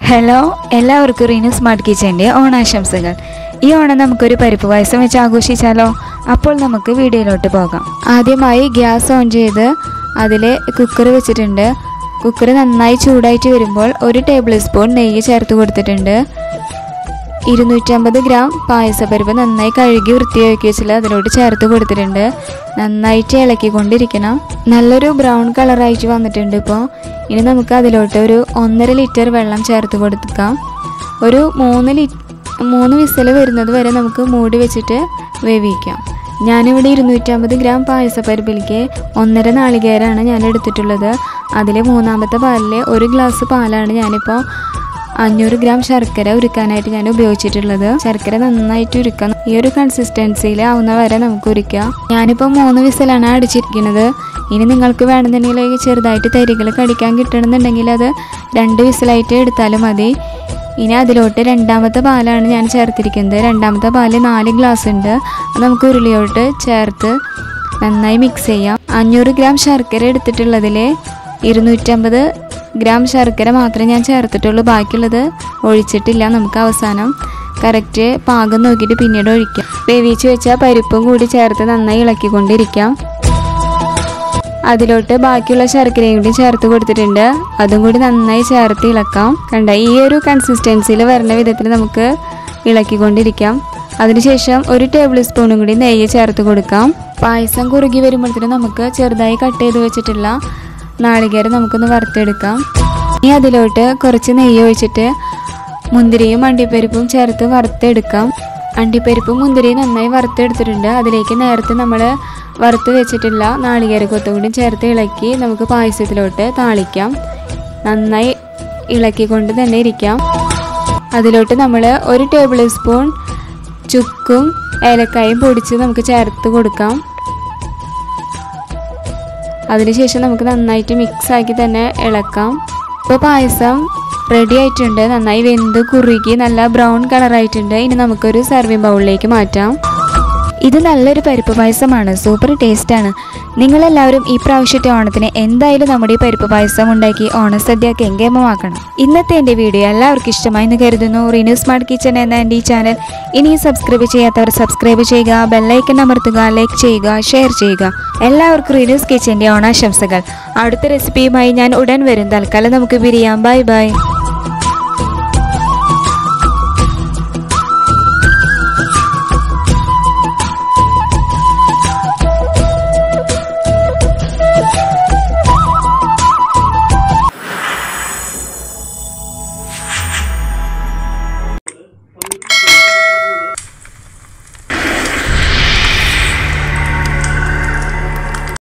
hello എല്ലാവർക്കും Reenu smart കിച്ചൻ്റെ ഓണാശംസകൾ ഈ ഓണം നമുക്കൊരു പരിപ്പ് പായസം വെച്ച് ആഘോഷിച്ചാലോ അപ്പോൾ നമുക്ക് വീഡിയോയിലോട്ട് പോകാം ആദ്യമായി ഗ്യാസ് ഓൺ ചെയ്ത് അതിൽ കുക്കർ വെച്ചിട്ടുണ്ട് കുക്കർ നന്നായി ചൂടായിട്ട് വരുമ്പോൾ ഒരു ടേബിൾ സ്പൂൺ നെയ്യ് ചേർത്ത് കൊടുത്തിട്ടുണ്ട് ഇരുന്നൂറ്റമ്പത് ഗ്രാം പായസപ്പരിപ്പ് നന്നായി കഴുകി വൃത്തിയാക്കി വെച്ചിട്ട് അതിലോട്ട് ചേർത്ത് കൊടുത്തിട്ടുണ്ട് നന്നായിട്ട് ഇളക്കിക്കൊണ്ടിരിക്കണം നല്ലൊരു ബ്രൗൺ കളറായിട്ട് വന്നിട്ടുണ്ട് ഇപ്പോൾ ഇനി നമുക്ക് അതിലോട്ട് ഒരു ഒന്നര ലിറ്റർ വെള്ളം ചേർത്ത് കൊടുക്കാം ഒരു മൂന്ന് ലി മൂന്ന് വിസൽ വരുന്നത് വരെ നമുക്ക് മൂടി വെച്ചിട്ട് വേവിക്കാം ഞാനിവിടെ ഇരുന്നൂറ്റമ്പത് ഗ്രാം പായസപ്പരിപ്പിലേക്ക് ഒന്നര നാളികേരമാണ് ഞാൻ എടുത്തിട്ടുള്ളത് അതിൽ മൂന്നാമത്തെ പാലിൽ ഒരു ഗ്ലാസ് പാലാണ് ഞാനിപ്പോൾ അഞ്ഞൂറ് ഗ്രാം ശർക്കര ഉരുക്കാനായിട്ട് ഞാൻ ഉപയോഗിച്ചിട്ടുള്ളത് ശർക്കര നന്നായിട്ട് ഉരുക്കാം ഈ ഒരു കൺസിസ്റ്റൻസിയിൽ ആവുന്ന വരെ നമുക്ക് ഉരുക്കാം ഞാനിപ്പോൾ മൂന്ന് വിസലാണ് അടിച്ചിരിക്കുന്നത് ഇനി നിങ്ങൾക്ക് വേണമെന്നുണ്ടെങ്കിൽ ചെറുതായിട്ട് തരികൾ കടിക്കാൻ കിട്ടണമെന്നുണ്ടെങ്കിൽ അത് രണ്ട് വിസിലായിട്ട് എടുത്താലും മതി ഇനി അതിലോട്ട് രണ്ടാമത്തെ പാലാണ് ഞാൻ ചേർത്തിരിക്കുന്നത് രണ്ടാമത്തെ പാല് നാല് ഗ്ലാസ് ഉണ്ട് അത് നമുക്ക് ഉരുളിയോട്ട് ചേർത്ത് നന്നായി മിക്സ് ചെയ്യാം അഞ്ഞൂറ് ഗ്രാം ശർക്കര എടുത്തിട്ടുള്ളതിൽ ഇരുന്നൂറ്റമ്പത് ഗ്രാം ശർക്കര മാത്രമേ ഞാൻ ചേർത്തിട്ടുള്ളൂ ബാക്കിയുള്ളത് ഒഴിച്ചിട്ടില്ല നമുക്ക് അവസാനം കറക്റ്റ് പാകം നോക്കിയിട്ട് പിന്നീട് ഒഴിക്കാം വേവിച്ച് വെച്ച പരിപ്പും കൂടി ചേർത്ത് നന്നായി ഇളക്കിക്കൊണ്ടിരിക്കാം അതിലോട്ട് ബാക്കിയുള്ള ശർക്കരയും കൂടി ചേർത്ത് കൊടുത്തിട്ടുണ്ട് അതും കൂടി നന്നായി ചേർത്ത് ഇളക്കാം കണ്ട ഈ ഒരു കൺസിസ്റ്റൻസിയിൽ വരുന്ന വിധത്തിൽ നമുക്ക് ഇളക്കിക്കൊണ്ടിരിക്കാം അതിനുശേഷം ഒരു ടേബിൾ സ്പൂണും കൂടി നെയ്യ് ചേർത്ത് കൊടുക്കാം പായസം കുറുകി വരുമ്പോഴത്തേനും നമുക്ക് ചെറുതായി കട്ട് ചെയ്ത് വെച്ചിട്ടുള്ള നാളികേരം നമുക്കൊന്ന് വറുത്തെടുക്കാം ഇനി അതിലോട്ട് കുറച്ച് നെയ്യ് ഒഴിച്ചിട്ട് മുന്തിരിയും അണ്ടിപ്പരിപ്പും ചേർത്ത് വറുത്തെടുക്കാം അണ്ടിപ്പരിപ്പും മുന്തിരിയും നന്നായി വറുത്തെടുത്തിട്ടുണ്ട് അതിലേക്ക് നേരത്തെ നമ്മൾ വറുത്ത് വെച്ചിട്ടുള്ള നാളികേരക്കൊത്തും കൂടി ചേർത്ത് ഇളക്കി നമുക്ക് പായസത്തിലോട്ട് താളിക്കാം നന്നായി ഇളക്കിക്കൊണ്ട് തന്നെ ഇരിക്കാം അതിലോട്ട് നമ്മൾ ഒരു ടേബിൾ സ്പൂൺ ചുക്കും ഏലക്കായും പൊടിച്ച് നമുക്ക് ചേർത്ത് കൊടുക്കാം അതിനുശേഷം നമുക്ക് നന്നായിട്ട് മിക്സ് ആക്കി തന്നെ ഇളക്കാം ഇപ്പോൾ പായസം റെഡി ആയിട്ടുണ്ട് നന്നായി വെന്ത് കുറുകി നല്ല ബ്രൗൺ കളറായിട്ടുണ്ട് ഇനി നമുക്കൊരു സർവിങ് ബൗളിലേക്ക് മാറ്റാം ഇത് നല്ലൊരു പരിപ്പ് പായസമാണ് സൂപ്പർ ടേസ്റ്റാണ് നിങ്ങളെല്ലാവരും ഈ പ്രാവശ്യത്തെ ഓണത്തിന് എന്തായാലും നമ്മുടെ ഈ പരിപ്പ് പായസം ഉണ്ടാക്കി ഓണസദ്യ കെങ്കേമമാക്കണം ഇന്നത്തെ എൻ്റെ വീഡിയോ എല്ലാവർക്കും ഇഷ്ടമായി എന്ന് കരുതുന്നു റീനു സ്മാർട്ട് കിച്ചൺ എന്ന എൻ്റെ ഈ ചാനൽ ഇനിയും സബ്സ്ക്രൈബ് ചെയ്യാത്തവർ സബ്സ്ക്രൈബ് ചെയ്യുക ബെല്ലൈക്കൺ അമർത്തുക ലൈക്ക് ചെയ്യുക ഷെയർ ചെയ്യുക എല്ലാവർക്കും റീനൂസ് കിച്ചൻ്റെ ഓണാശംസകൾ അടുത്ത റെസിപ്പിയുമായി ഞാൻ ഉടൻ വരും തൽക്കാലം നമുക്ക് പിരിയാം ബൈ ബൈ